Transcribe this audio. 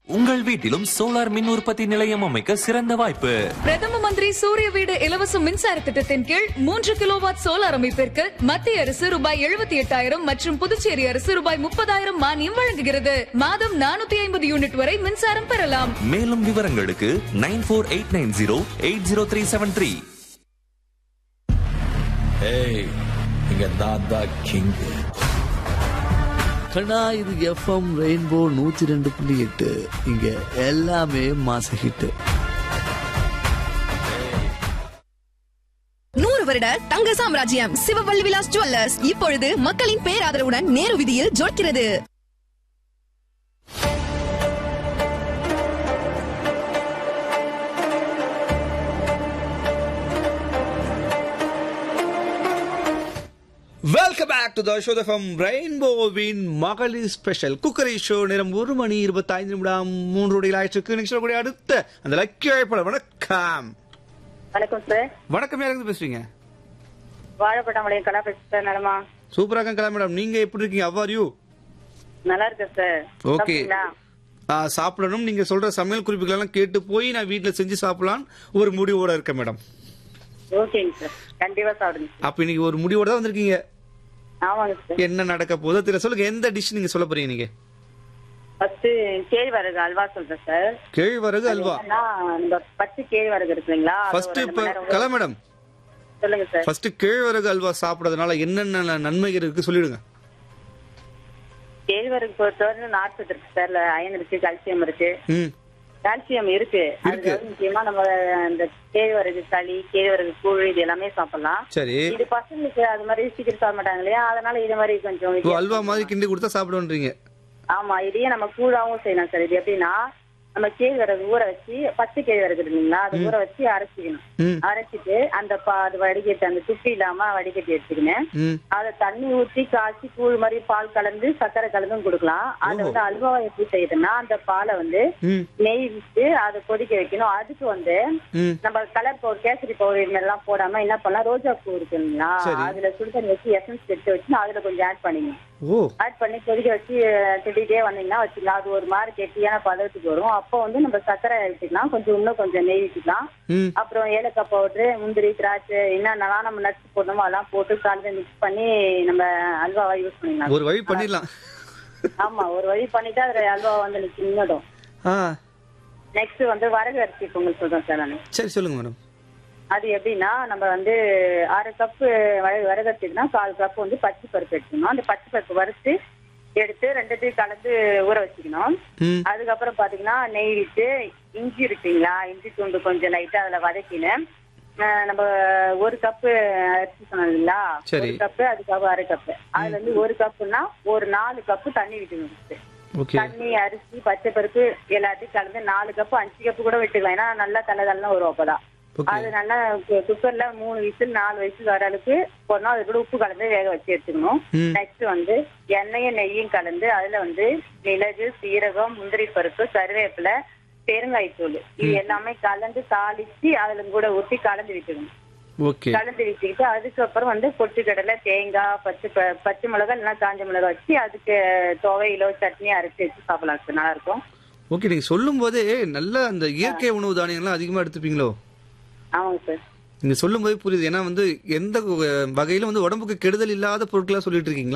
உங்கள் வீட்டிலும் சோலார் மின் உற்பத்தி நிலையம் அமைக்க சிறந்த வாய்ப்பு பிரதம மந்திரி சூரிய வீடு இலவச மின்சார திட்டத்தின் கீழ் மூன்று கிலோவாட் சோலார் அமைப்பிற்கு மத்திய அரசு ரூபாய் எழுபத்தி எட்டாயிரம் மற்றும் புதுச்சேரி அரசு ரூபாய் முப்பதாயிரம் மானியம் வழங்குகிறது மாதம் நானூத்தி ஐம்பது யூனிட் வரை மின்சாரம் பெறலாம் மேலும் விவரங்களுக்கு nine four eight nine zero eight zero three seven three ஏய் இங்க நான் தான் கிங் கண்ணா இது எஃப்எம் ரெயின்போ நூத்தி ரெண்டு புள்ளி எட்டு இங்க எல்லாமே மாச ஹிட் நூறு வருட தங்க சாம்ராஜ்யம் சிவவள்ளி விலாஸ் ஜுவல்லர்ஸ் இப்பொழுது மக்களின் பேராதரவுடன் நேரு விதியில் ஜொலிக்கிறது welcome back to the show from ரெயின்போவின் மகளிர் ஸ்பெஷல் குக்கரி ஷோ நேரம் ஒரு மணி இருபத்தைந்து நிமிடம் மூன்று நொடிகள் ஆயிடுச்சு நெக்ஸ்ட் கூட அடுத்த அந்த லக்கிய படம் வணக்கம் வணக்கம் சார் வணக்கம் யாருக்கு பேசுறீங்க வாழைப்பட்டாமலையும் கலா பேசுறேன் நலமா சூப்பராக கலா மேடம் நீங்க எப்படி இருக்கீங்க அவ்வார் யூ நல்லா இருக்கேன் சார் ஓகே சாப்பிட்டீங்களா? சாப்பிடணும் நீங்க சொல்ற சமையல் குறிப்புகள் எல்லாம் கேட்டு போய் நான் வீட்ல செஞ்சு சாப்பிடலாம் ஒரு முடிவோட இருக்கேன் மேடம் ஓகேங்க சார் கண்டிப்பா சாப்பிடுங்க அப்ப இன்னைக்கு ஒரு முடிவோட தான் வந்திருக்கீங்க ஆமாங்க சார் என்ன நடக்க போதோ தெரியல சொல்லுங்க எந்த டிஷ் நீங்க சொல்ல போறீங்க நீங்க ஃபர்ஸ்ட் கேழ்வரகு அல்வா சொல்றேன் சார் கேழ்வரகு அல்வா ஏன்னா, இந்த பச்சை கேழ்வரகு இருக்கு இல்லைங்களா அது ஃபர்ஸ்ட் ஒரு இப்ப ரெண்டு மணி நேரம் கலா மேடம் சொல்லுங்க சார் ஃபர்ஸ்ட் கேழ்வரகு அல்வா சாப்பிடறதுனால என்னென்ன நன்மைகள் இருக்கு சொல்லிடுங்க கேழ்வரகு பொறுத்தவரை நார்ச்சத்து இருக்கு சார் அயன் இருக்கு கால்சியம் இருக்கு ம் கால்சியம் இருக்கு அதுக்கு வந்து முக்கியமா நம்ம இந்த கேழ்வரகு களி கேழ்வரகு கூழ் இது எல்லாமே சாப்பிடலாம் சரி இது பசங்களுக்கு அது மாதிரி சீக்கிரம் சாப்பிட மாட்டாங்க இல்லையா அதனால இது மாதிரி கொஞ்சம் இப்போ அல்வா வித்தியாசமா மாதிரி கிண்டி கொடுத்தா சாப்பிடுன்றீங்க ஆமா இதையே நம்ம கூழாவும் செய்யலாம் சார் இது எப்படின்னா நம்ம கேழ்வரகு ஊற வச்சு பச்சை கேழ்வரகு இருக்கு இல்லைங்களா அது ஊற வச்சு அரைச்சிக்கணும் ம் அரைச்சிட்டு அந்த பா அது வடிகட்டி அந்த துப்பி இல்லாம வடிகட்டி எடுத்துக்கினேன் ம் அதை தண்ணி ஊற்றி காய்ச்சி கூழ் மாதிரி பால் கலந்து சர்க்கரை கலந்தும் கொடுக்கலாம் அதை வந்து அல்வாவை எப்படி செய்யுதுன்னா அந்த பாலை வந்து ம் நெய் விட்டு அதை கொதிக்க வைக்கணும் அதுக்கு வந்து ம் நம்ம கலர் பவுடர் கேசரி பவுடர் எல்லாம் போடாம என்ன பண்ணலாம் ரோஜா பூ இருக்கு இல்லைங்களா சரி. அதுல சுடுதண்ணி வச்சு எசன்ஸ் எடுத்து வச்சு அதுல கொஞ்சம் ஆட் பண்ணிக்கணும் ஓ ஆட் பண்ணி கொதிக்க வச்சு திட்டிகிட்டே வந்தீங்கன்னா வச்சுக்கலாம் அது ஒரு மாதிரி கெட்டியான பதத்துக்கு வரும் அப்போ வந்து நம்ம சர்க்கரை எடுத்துக்கலாம் கொஞ்சம் இன்னும் கொஞ்சம் நெய் விட்டுக்கலாம் ம் அப்புறம் ஏலக்காய் பவுடரு முந்திரி திராட்சை என்னென்னலாம் நம்ம நட்ஸ் போடணுமோ அதெல்லாம் போட்டு கலந்து மிக்ஸ் பண்ணி நம்ம அல்வாவா யூஸ் பண்ணிக்கலாம் ஒரு வழி பண்ணிடலாம் ஆமா ஒரு வழி பண்ணிட்டு அதுல அல்வா வந்து நின்னுடும் ஆ நெக்ஸ்ட் வந்து வரகு அரிசி பொங்கல் சொல்றேன் சார் நான் சரி சொல்லுங்க மேடம் அது எப்படின்னா நம்ம வந்து அரை கப்பு வரகு அரிசிக்குன்னா கால் கப் வந்து பச்சை பருப்பு எடுத்துக்கணும் அந்த பச்சை பருப்பு வறுத்து எடுத்து ரெண்டுத்தையும் கலந்து ஊற வச்சுக்கணும் ம் அதுக்கப்புறம் பாத்தீங்கன்னா நெய் விட்டு இஞ்சி இருக்குங்களா இஞ்சி துண்டு கொஞ்சம் லைட்டா அதுல வதக்கினேன் அஹ் நம்ம ஒரு கப்பு அரிசி சொன்னோம் இல்லைங்களா சரி. ஒரு கப்பு அதுக்காக அரை கப்பு அதுல இருந்து ஒரு கப்புனா ஒரு நாலு கப்பு தண்ணி விட்டுக்கணும் ஓகே தண்ணி அரிசி பச்சை பருப்பு எல்லாத்தையும் கலந்து நாலு கப்பு அஞ்சு கப்பு கூட விட்டுக்கலாம் ஏன்னா நல்லா தலை தலை வரும் அப்பதான் ஓகே அது நல்லா கு- குக்கர்ல மூணு விசில் நாலு விசில் வர அளவுக்கு போடணும் அது கூட உப்பு கலந்து வேக வச்சு எடுத்துக்கணும் ம். நெக்ஸ்ட் வந்து எண்ணெயும் நெய்யும் கலந்து அதுல வந்து மிளகு சீரகம் முந்திரி பருப்பு கருவேப்பிலை பெருங்காயத்தூள் இது எல்லாமே கலந்து தாளிச்சு அதுல கூட ஊத்தி கலந்து விட்டுக்கணும் ஓகே கலந்து வச்சுக்கிட்டு அதுக்கப்புறம் வந்து பொட்டுக்கடலை தேங்காய் பச்சை ப- பச்சை மிளகாய் இல்லைன்னா காஞ்ச மிளகாய் வச்சு அதுக்கு துவையிலோ சட்னி அரைச்சி வச்சு சாப்பிடலாம் சார் நல்லா இருக்கும் ஓகே நீங்க சொல்லும் போதே நல்ல அந்த இயற்கை உணவு தானியங்கள்லாம் அதிகமா எடுத்துப்பீங்களோ ஆமாங்க சார் நீங்க சொல்லும் போதே புரியுது ஏன்னா வந்து எந்த வகையிலும் வந்து உடம்புக்கு கெடுதல் இல்லாத பொருட்களா சொல்லிட்டு இருக்கீங்களா